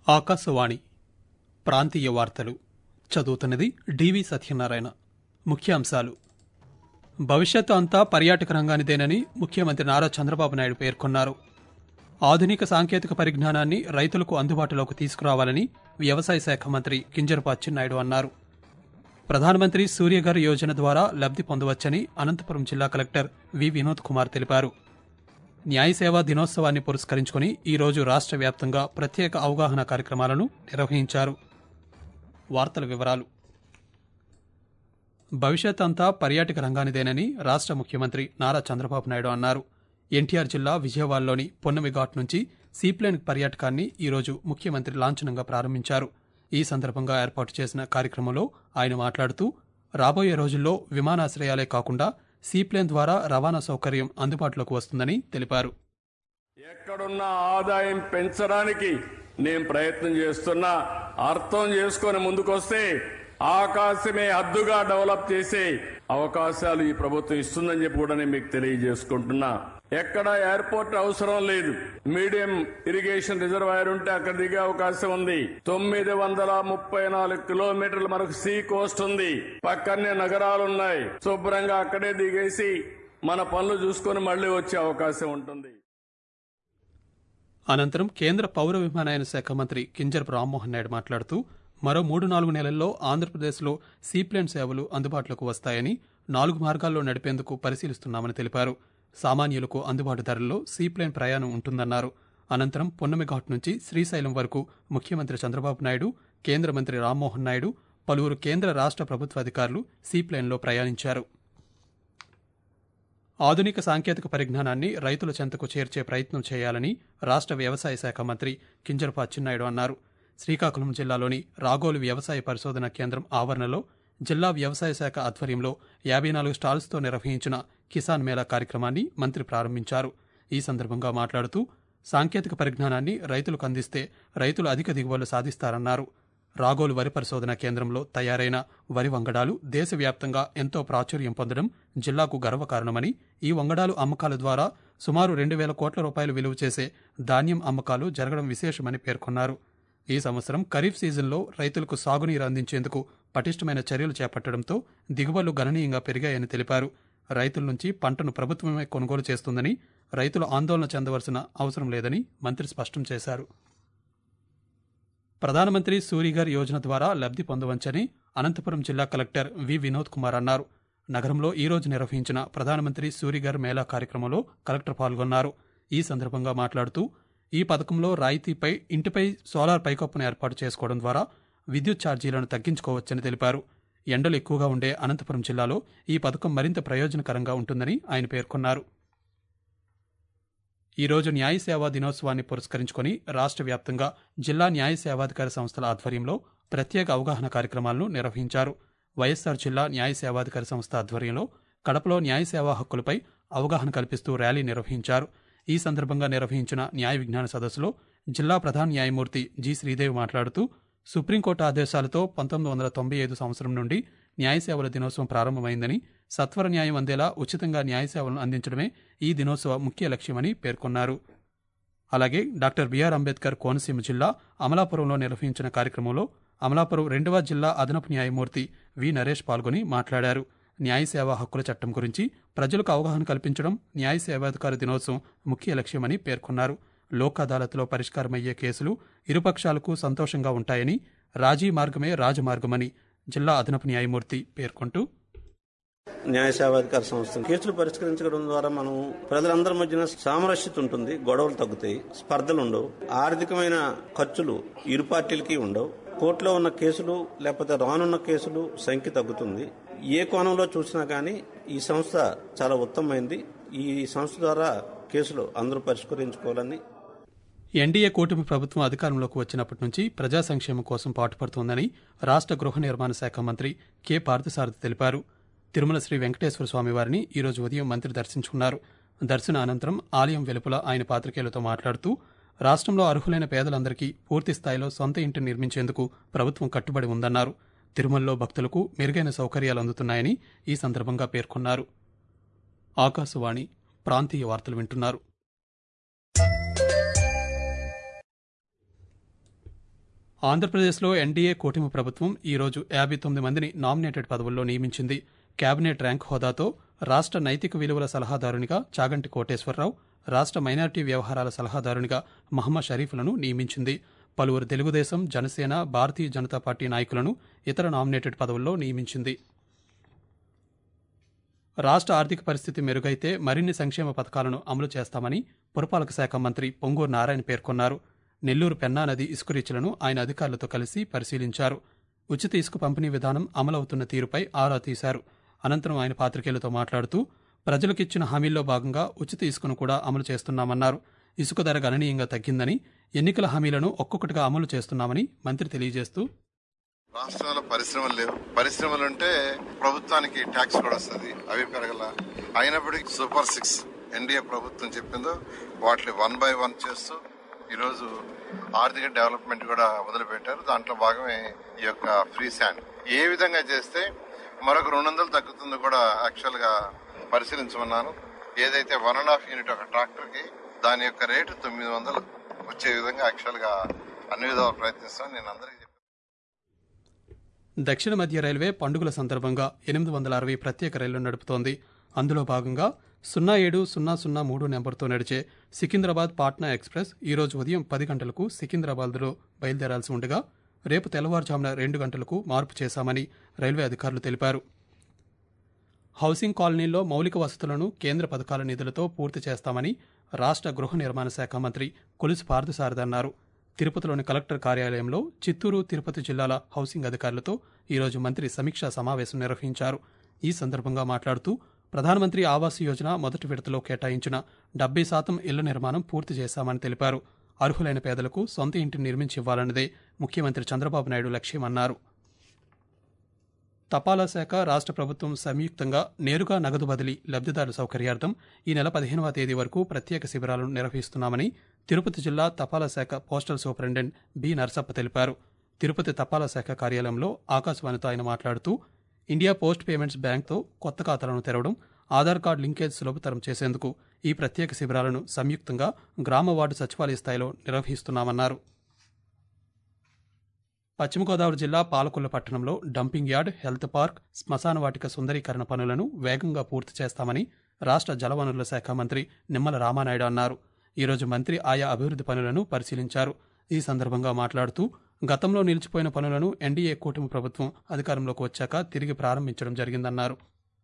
ఆకాశవాణి ప్రాంతీయ వార్తలు చదువుతున్నది డివి సత్యనారాయణ ముఖ్యాంశాలు భవిష్యత్తు అంతా పర్యాటక రంగానిదేనని ముఖ్యమంత్రి నారా చంద్రబాబు నాయుడు పేర్కొన్నారు ఆధునిక సాంకేతిక పరిజ్ఞానాన్ని రైతులకు అందుబాటులోకి తీసుకురావాలని వ్యవసాయ శాఖ మంత్రి కింజరపు అచ్చెన్నాయుడు అన్నారు ప్రధానమంత్రి సూర్యఘర్ యోజన ద్వారా లబ్ది పొందవచ్చని అనంతపురం జిల్లా కలెక్టర్ వి వినోద్ కుమార్ తెలిపారు న్యాయ సేవా దినోత్సవాన్ని పురస్కరించుకుని ఈ రోజు రాష్ట్ర వ్యాప్తంగా ప్రత్యేక అవగాహన కార్యక్రమాలను నిర్వహించారు వార్తల వివరాలు భవిష్యత్ అంతా పర్యాటక రంగానిదేనని రాష్ట్ర ముఖ్యమంత్రి నారా చంద్రబాబు నాయుడు అన్నారు ఎన్టీఆర్ జిల్లా విజయవాడలోని పొన్నమి ఘాట్ నుంచి సీప్లేన్ పర్యాటకాన్ని ఈ రోజు ముఖ్యమంత్రి లాంఛనంగా ప్రారంభించారు ఈ సందర్భంగా ఏర్పాటు చేసిన కార్యక్రమంలో ఆయన మాట్లాడుతూ రాబోయే రోజుల్లో విమానాశ్రయాలే కాకుండా సీప్లేన్ ద్వారా రవాణా సౌకర్యం అందుబాటులోకి వస్తుందని తెలిపారు ఎక్కడున్న ఆదాయం పెంచడానికి నేను ప్రయత్నం చేస్తున్నా అర్థం చేసుకొని ముందుకొస్తే ఆకాశమే హద్దుగా డెవలప్ చేసే అవకాశాలు ఈ ప్రభుత్వం ఇస్తుందని చెప్పి కూడా నేను మీకు తెలియజేసుకుంటున్నా ఎక్కడ ఎయిర్పోర్ట్ అవసరం లేదు మీడియం ఇరిగేషన్ రిజర్వాయర్ ఉంటే అక్కడ దిగే అవకాశం ఉంది తొమ్మిది వందల ముప్పై నాలుగు కిలోమీటర్ల మనకు సీ కోస్ట్ ఉంది పక్కనే నగరాలు ఉన్నాయి శుభ్రంగా అక్కడే దిగేసి మన పనులు చూసుకొని మళ్లీ వచ్చే అవకాశం ఉంటుంది అనంతరం కేంద్ర పౌర విమానయాన శాఖ మంత్రి కింజరపు రామ్మోహన్ నాయుడు మాట్లాడుతూ మరో మూడు నాలుగు నెలల్లో ఆంధ్రప్రదేశ్లో సీప్లేన్ సేవలు అందుబాటులోకి వస్తాయని నాలుగు మార్గాల్లో నడిపేందుకు పరిశీలిస్తున్నామని తెలిపారు సామాన్యులకు అందుబాటు ధరల్లో సీప్లేన్ ప్రయాణం ఉంటుందన్నారు అనంతరం పొన్నమిఘాట్ నుంచి శ్రీశైలం వరకు ముఖ్యమంత్రి చంద్రబాబు నాయుడు కేంద్ర మంత్రి రామ్మోహన్ నాయుడు పలువురు కేంద్ర రాష్ట్ర ప్రభుత్వ అధికారులు సీప్లేన్లో ప్రయాణించారు ఆధునిక సాంకేతిక పరిజ్ఞానాన్ని రైతుల చెంతకు చేర్చే ప్రయత్నం చేయాలని రాష్ట్ర వ్యవసాయ శాఖ మంత్రి కింజరపు అచ్చెన్నాయుడు అన్నారు శ్రీకాకుళం జిల్లాలోని రాగోలు వ్యవసాయ పరిశోధన కేంద్రం ఆవరణలో జిల్లా వ్యవసాయ శాఖ ఆధ్వర్యంలో యాభై నాలుగు స్టాల్స్తో నిర్వహించిన కిసాన్ మేళా కార్యక్రమాన్ని మంత్రి ప్రారంభించారు ఈ సందర్భంగా మాట్లాడుతూ సాంకేతిక పరిజ్ఞానాన్ని రైతులకు అందిస్తే రైతులు అధిక దిగుబడులు సాధిస్తారన్నారు రాగోలు వరి పరిశోధన కేంద్రంలో తయారైన వరి వంగడాలు దేశవ్యాప్తంగా ఎంతో ప్రాచుర్యం పొందడం జిల్లాకు గర్వకారణమని ఈ వంగడాలు అమ్మకాల ద్వారా సుమారు రెండు వేల కోట్ల రూపాయలు విలువ చేసే ధాన్యం అమ్మకాలు జరగడం విశేషమని పేర్కొన్నారు ఈ సంవత్సరం ఖరీఫ్ సీజన్లో రైతులకు సాగునీరు అందించేందుకు పటిష్టమైన చర్యలు చేపట్టడంతో దిగుబడులు గణనీయంగా పెరిగాయని తెలిపారు రైతుల నుంచి పంటను ప్రభుత్వమే కొనుగోలు చేస్తుందని రైతులు ఆందోళన చెందవలసిన అవసరం లేదని మంత్రి స్పష్టం చేశారు ప్రధానమంత్రి సూరిగర్ యోజన ద్వారా లబ్ది పొందవచ్చని అనంతపురం జిల్లా కలెక్టర్ వి వినోద్ కుమార్ అన్నారు నగరంలో ఈ రోజు నిర్వహించిన ప్రధానమంత్రి సూరిగర్ మేళా కార్యక్రమంలో కలెక్టర్ పాల్గొన్నారు ఈ సందర్భంగా మాట్లాడుతూ ఈ పథకంలో రాయితీపై ఇంటిపై సోలార్ పైకప్పును ఏర్పాటు చేసుకోవడం ద్వారా విద్యుత్ ఛార్జీలను తగ్గించుకోవచ్చని తెలిపారు ఎండలు ఎక్కువగా ఉండే అనంతపురం జిల్లాలో ఈ పథకం మరింత ప్రయోజనకరంగా ఉంటుందని ఆయన పేర్కొన్నారు ఈ రోజు న్యాయ సేవా దినోత్సవాన్ని పురస్కరించుకుని రాష్ట్ర వ్యాప్తంగా జిల్లా న్యాయ సేవాధికారి సంస్థల ఆధ్వర్యంలో ప్రత్యేక అవగాహన కార్యక్రమాలను నిర్వహించారు వైఎస్సార్ జిల్లా న్యాయ సేవాధికారి సంస్థ ఆధ్వర్యంలో కడపలో న్యాయ సేవా హక్కులపై అవగాహన కల్పిస్తూ ర్యాలీ నిర్వహించారు ఈ సందర్భంగా నిర్వహించిన న్యాయ విజ్ఞాన సదస్సులో జిల్లా ప్రధాన న్యాయమూర్తి జి శ్రీదేవి మాట్లాడుతూ సుప్రీంకోర్టు ఆదేశాలతో పంతొమ్మిది వందల తొంభై ఐదు సంవత్సరం నుండి న్యాయ సేవల దినోత్సవం ప్రారంభమైందని సత్వర న్యాయం అందేలా ఉచితంగా న్యాయ సేవలను అందించడమే ఈ దినోత్సవ ముఖ్య లక్ష్యమని పేర్కొన్నారు అలాగే డాక్టర్ బిఆర్ అంబేద్కర్ కోనసీమ జిల్లా అమలాపురంలో నిర్వహించిన కార్యక్రమంలో అమలాపురం రెండవ జిల్లా అదనపు న్యాయమూర్తి వి నరేష్ పాల్గొని మాట్లాడారు న్యాయ సేవా హక్కుల చట్టం గురించి ప్రజలకు అవగాహన కల్పించడం న్యాయ సేవాధికార దినోత్సవం ముఖ్య లక్ష్యమని పేర్కొన్నారు లోక్ అదాలత్లో పరిష్కారమయ్యే కేసులు ఇరుపక్షాలకు సంతోషంగా ఉంటాయని రాజీ మార్గమే రాజమార్గమని జిల్లా అదనపు న్యాయమూర్తి పేర్కొంటూ న్యాయ సేవాధికార సంస్థ కేసులు పరిష్కరించడం ద్వారా మనం ప్రజలందరి మధ్యన సామరస్యత ఉంటుంది గొడవలు తగ్గుతాయి స్పర్ధలు ఉండవు ఆర్థికమైన ఖర్చులు ఇరు పార్టీలకి ఉండవు కోర్టులో ఉన్న కేసులు లేకపోతే రానున్న కేసులు సంఖ్య తగ్గుతుంది ఏ కోణంలో చూసినా కానీ ఈ సంస్థ చాలా ఉత్తమమైంది ఈ సంస్థ ద్వారా కేసులు అందరూ పరిష్కరించుకోవాలని ఎన్డీఏ కూటమి ప్రభుత్వం అధికారంలోకి వచ్చినప్పటి నుంచి ప్రజా సంక్షేమం కోసం పాటుపడుతోందని రాష్ట్ర గృహ నిర్మాణ శాఖ మంత్రి కె పార్థసారథి తెలిపారు తిరుమల శ్రీ వెంకటేశ్వర స్వామి వారిని ఈరోజు ఉదయం మంత్రి దర్శించుకున్నారు దర్శన అనంతరం ఆలయం వెలుపల ఆయన పాత్రికేయులతో మాట్లాడుతూ రాష్ట్రంలో అర్హులైన పేదలందరికీ పూర్తి స్థాయిలో సొంత ఇంటిని నిర్మించేందుకు ప్రభుత్వం కట్టుబడి ఉందన్నారు తిరుమలలో భక్తులకు మెరుగైన సౌకర్యాలు అందుతున్నాయని ఈ సందర్భంగా పేర్కొన్నారు ఆకాశవాణి ప్రాంతీయ వార్తలు వింటున్నారు ఆంధ్రప్రదేశ్లో ఎన్డీఏ కూటమి ప్రభుత్వం ఈ రోజు యాభై తొమ్మిది మందిని నామినేటెడ్ పదవుల్లో నియమించింది కేబినెట్ ర్యాంక్ హోదాతో రాష్ట్ర నైతిక విలువల సలహాదారునిగా చాగంటి కోటేశ్వరరావు రాష్ట్ర మైనారిటీ వ్యవహారాల సలహాదారునిగా మహమ్మద్ షరీఫ్లను నియమించింది పలువురు తెలుగుదేశం జనసేన భారతీయ జనతా పార్టీ నాయకులను ఇతర నామినేటెడ్ పదవుల్లో నియమించింది రాష్ట్ర ఆర్థిక పరిస్థితి మెరుగైతే మరిన్ని సంక్షేమ పథకాలను అమలు చేస్తామని పురపాలక శాఖ మంత్రి పొంగూరు నారాయణ పేర్కొన్నారు నెల్లూరు పెన్నా నది ఇసుక రీచ్లను ఆయన అధికారులతో కలిసి పరిశీలించారు ఉచిత ఇసుక పంపిణీ విధానం అమలవుతున్న తీరుపై ఆరా తీశారు అనంతరం ఆయన పాత్రికేయులతో మాట్లాడుతూ ప్రజలకిచ్చిన హామీల్లో భాగంగా ఉచిత ఇసుకను కూడా అమలు చేస్తున్నామన్నారు ఇసుక ధర గణనీయంగా తగ్గిందని ఎన్నికల హామీలను ఒక్కొక్కటిగా అమలు చేస్తున్నామని మంత్రి తెలియజేస్తూ రాష్ట్రంలో పరిశ్రమలు లేవు పరిశ్రమలు ఉంటే ప్రభుత్వానికి ట్యాక్స్ కూడా వస్తుంది అవి పెరగల అయినప్పటికీ సూపర్ సిక్స్ ఎన్డీఏ ప్రభుత్వం చెప్పిందో వాటిని వన్ బై వన్ చేస్తూ ఈరోజు ఆర్థిక డెవలప్మెంట్ కూడా మొదలుపెట్టారు దాంట్లో భాగమే ఈ యొక్క ఫ్రీ శాండ్ ఏ విధంగా చేస్తే మరొక రెండు వందలు తగ్గుతుందో కూడా యాక్చువల్ గా పరిశీలించమన్నాను ఏదైతే వన్ అండ్ హాఫ్ యూనిట్ ఒక ట్రాక్టర్ కి దాని యొక్క రేటు తొమ్మిది వందలు వచ్చే విధంగా యాక్చువల్ గా అన్ని విధాలు ప్రయత్నిస్తాను నేను అందరికీ చెప్పాను. దక్షిణ మధ్య రైల్వే పండుగల సందర్భంగా ఎనిమిది వందల అరవై ప్రత్యేక రైళ్లు నడుపుతోంది అందులో భాగంగా సున్నా ఏడు సున్నా సున్నా మూడు నెంబర్తో నడిచే సికింద్రాబాద్ పాట్నా ఎక్స్ప్రెస్ ఈ రోజు ఉదయం పది గంటలకు సికింద్రాబాద్లో బయలుదేరాల్సి ఉండగా రేపు తెల్లవారుజామున రెండు గంటలకు మార్పు చేశామని రైల్వే అధికారులు తెలిపారు హౌసింగ్ కాలనీల్లో మౌలిక వసతులను కేంద్ర పథకాల నిధులతో పూర్తి చేస్తామని రాష్ట్ర గృహ నిర్మాణ శాఖ మంత్రి కొలుసు పార్థసారథి అన్నారు తిరుపతిలోని కలెక్టర్ కార్యాలయంలో చిత్తూరు తిరుపతి జిల్లాల హౌసింగ్ అధికారులతో ఈరోజు మంత్రి సమీక్షా సమావేశం నిర్వహించారు ఈ సందర్భంగా మాట్లాడుతూ ప్రధానమంత్రి ఆవాస్ యోజన మొదటి విడతలో కేటాయించిన డెబ్బై శాతం ఇళ్ల నిర్మాణం పూర్తి చేశామని తెలిపారు అర్హులైన పేదలకు సొంత ఇంటిని నిర్మించి ఇవ్వాలన్నదే ముఖ్యమంత్రి చంద్రబాబు నాయుడు లక్ష్యమన్నారు తపాలా శాఖ రాష్ట్ర ప్రభుత్వం సంయుక్తంగా నేరుగా నగదు బదిలీ లబ్ధిదారుల సౌకర్యార్థం ఈ నెల పదిహేనవ తేదీ వరకు ప్రత్యేక శిబిరాలను నిర్వహిస్తున్నామని తిరుపతి జిల్లా తపాలా శాఖ పోస్టల్ సూపరింటెండెంట్ బి నరసప్ప తెలిపారు తిరుపతి తపాలా శాఖ కార్యాలయంలో ఆకాశవాణితో ఆయన మాట్లాడుతూ ఇండియా పోస్ట్ పేమెంట్స్ బ్యాంక్తో కొత్త ఖాతాలను తెరవడం ఆధార్ కార్డు లింకేజ్ సులభతరం చేసేందుకు ఈ ప్రత్యేక శిబిరాలను సంయుక్తంగా గ్రామ వార్డు సచివాలయ స్థాయిలో నిర్వహిస్తున్నామన్నారు పశ్చిమ గోదావరి జిల్లా పాలకొల్లు పట్టణంలో డంపింగ్ యార్డ్ హెల్త్ పార్క్ శ్మశాన వాటిక సుందరీకరణ పనులను వేగంగా పూర్తి చేస్తామని రాష్ట్ర జలవనరుల శాఖ మంత్రి నిమ్మల రామానాయుడు అన్నారు ఈరోజు మంత్రి ఆయా అభివృద్ధి పనులను పరిశీలించారు ఈ సందర్భంగా మాట్లాడుతూ గతంలో నిలిచిపోయిన పనులను ఎన్డీఏ కూటమి ప్రభుత్వం అధికారంలోకి వచ్చాక తిరిగి ప్రారంభించడం జరిగిందన్నారు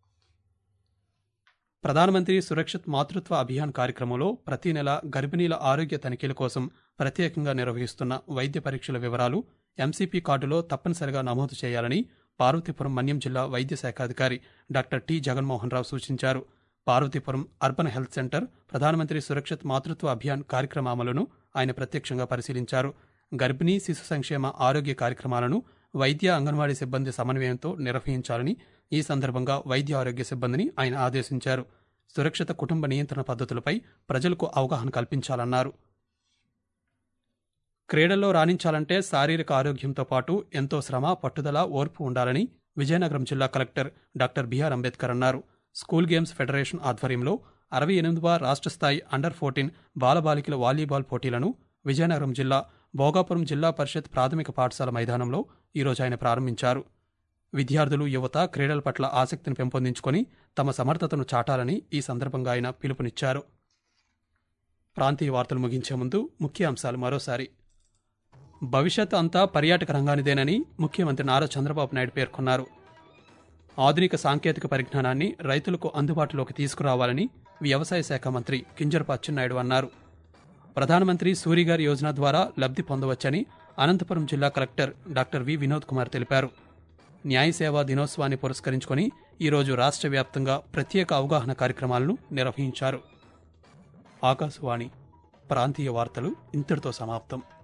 ప్రధానమంత్రి సురక్షిత్ మాతృత్వ అభియాన్ కార్యక్రమంలో ప్రతి నెల గర్భిణీల ఆరోగ్య తనిఖీల కోసం ప్రత్యేకంగా నిర్వహిస్తున్న వైద్య పరీక్షల వివరాలు ఎంసీపీ కార్డులో తప్పనిసరిగా నమోదు చేయాలని పార్వతీపురం మన్యం జిల్లా వైద్య శాఖ అధికారి డాక్టర్ టి జగన్మోహన్ రావు సూచించారు పార్వతీపురం అర్బన్ హెల్త్ సెంటర్ ప్రధానమంత్రి సురక్షిత్ మాతృత్వ అభియాన్ కార్యక్రమ అమలును ఆయన ప్రత్యక్షంగా పరిశీలించారు గర్భిణీ శిశు సంక్షేమ ఆరోగ్య కార్యక్రమాలను వైద్య అంగన్వాడీ సిబ్బంది సమన్వయంతో నిర్వహించాలని ఈ సందర్భంగా వైద్య ఆరోగ్య సిబ్బందిని ఆయన ఆదేశించారు సురక్షిత కుటుంబ నియంత్రణ పద్ధతులపై ప్రజలకు అవగాహన కల్పించాలన్నారు క్రీడల్లో రాణించాలంటే శారీరక ఆరోగ్యంతో పాటు ఎంతో శ్రమ పట్టుదల ఓర్పు ఉండాలని విజయనగరం జిల్లా కలెక్టర్ డాక్టర్ బిఆర్ అంబేద్కర్ అన్నారు స్కూల్ గేమ్స్ ఫెడరేషన్ ఆధ్వర్యంలో అరవై ఎనిమిదవ రాష్ట్ర స్థాయి అండర్ ఫోర్టీన్ బాలబాలికల వాలీబాల్ పోటీలను విజయనగరం జిల్లా భోగాపురం జిల్లా పరిషత్ ప్రాథమిక పాఠశాల మైదానంలో ఈరోజు ఆయన ప్రారంభించారు విద్యార్థులు యువత క్రీడల పట్ల ఆసక్తిని పెంపొందించుకొని తమ సమర్థతను చాటాలని ఈ సందర్భంగా ఆయన పిలుపునిచ్చారు ప్రాంతీయ వార్తలు ముగించే ముందు ముఖ్య అంశాలు మరోసారి భవిష్యత్ అంతా పర్యాటక రంగానిదేనని ముఖ్యమంత్రి నారా చంద్రబాబు నాయుడు పేర్కొన్నారు ఆధునిక సాంకేతిక పరిజ్ఞానాన్ని రైతులకు అందుబాటులోకి తీసుకురావాలని వ్యవసాయ శాఖ మంత్రి కింజరపు అచ్చెన్నాయుడు అన్నారు ప్రధానమంత్రి సూరిగారి యోజన ద్వారా లబ్ధి పొందవచ్చని అనంతపురం జిల్లా collector doctor V Vinod Kumar తెలిపారు న్యాయ సేవా దినోత్సవాన్ని పురస్కరించుకొని ఈరోజు రాష్ట్ర వ్యాప్తంగా ప్రత్యేక అవగాహన కార్యక్రమాలను నిర్వహించారు ఆకాశవాణి ప్రాంతీయ వార్తలు ఇంతటితో సమాప్తం